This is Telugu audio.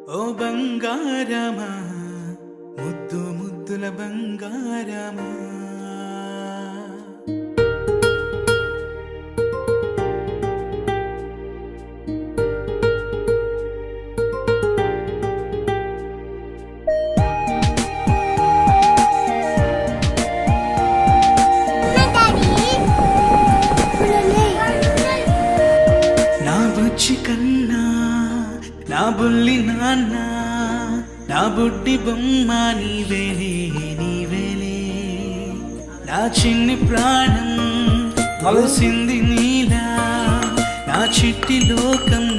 ఓ బంగారమా ముద్దు ముద్దుల బంగారమా నా బుజ్జి కన్నా నా బుల్లి నాన్న నా బుడ్డి బొమ్మ నీవేలే నీవేలే నా చిన్ని ప్రాణం కలిసింది నీలా నా చిట్టి లోకం